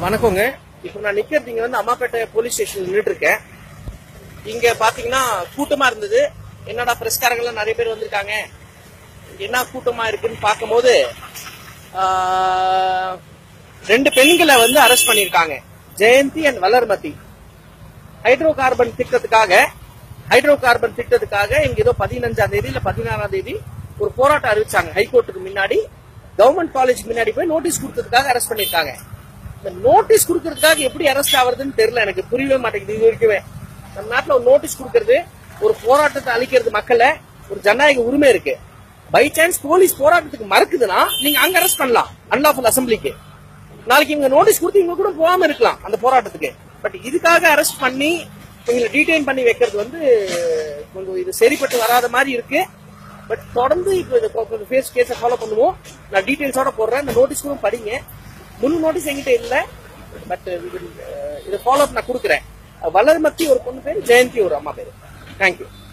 வணக்கங்க இப்போ நான் நிக்கிறது இங்க வந்து அம்மாப்பேட்டை போலீஸ் ஸ்டேஷன் நின்றுட்டு இருக்கேன் இங்க பாத்தீங்கன்னா கூட்டமா இருந்தது என்னடா பிரஸ்காரங்கள்லாம் நிறைய பேர் வந்திருக்காங்க என்ன கூட்டமா இருக்குன்னு பார்க்கும்போது ஆஹ், ரெண்டு பெண்களை வந்து அரெஸ்ட் பண்ணிருக்காங்க Jayanthi and Valarmathi hydrocarbon திட்டத்துக்காக ஹைட்ரோ கார்பன் திட்டத்துக்காக இங்க ஏதோ பதினஞ்சாம் தேதி இல்ல பதினாறாம் தேதி ஒரு போராட்டம் அறிவிச்சாங்க ஹைகோர்ட்டுக்கு முன்னாடி கவர்மெண்ட் காலேஜ் முன்னாடி போய் நோட்டீஸ் கொடுத்ததுக்காக அரெஸ்ட் பண்ணிருக்காங்க இந்த நோட்டீஸ் கொடுக்கறதுக்காக எப்படி அரெஸ்ட் ஆகுறதுன்னு தெரியல எனக்கு புரியவே மாட்டேங்குது இது வரைக்குமே நம்ம நாட்டுல ஒரு நோட்டீஸ் கொடுக்கறது ஒரு போராட்டத்தை அழிக்கிறது மக்களை ஒரு ஜனநாயக உரிமை இருக்கு பை சான்ஸ் போலீஸ் போராட்டத்துக்கு மறக்குதுன்னா நீங்க அங்க அரெஸ்ட் பண்ணலாம் அன்லாஃபுல் அசம்பிளிக்கு நாளைக்கு இவங்க நோட்டீஸ் கொடுத்து இவங்க கூட போகாம இருக்கலாம் அந்த போராட்டத்துக்கு பட் இதுக்காக அரெஸ்ட் பண்ணி இவங்களை டீடைன் பண்ணி வைக்கிறது வந்து கொஞ்சம் இது சரிப்பட்டு வராத மாதிரி இருக்கு பட் தொடர்ந்து இப்போ இது கொ- கொஞ்சம் ஃபேஸ் கேஸை ஃபாலோ பண்ணுவோம் நான் டீடைல்ஸோட போடுறேன் இந்த நோட்டீஸ் கூட படிங்க முழு நோட்டீஸ் என்கிட்ட இல்லை பட் இதை ஃபாலோ அப் நான் கொடுக்குறேன் வளர்மத்தி ஒரு பொண்ணு பேர் ஜெயந்தி ஒரு அம்மா பேர் தேங்க்யூ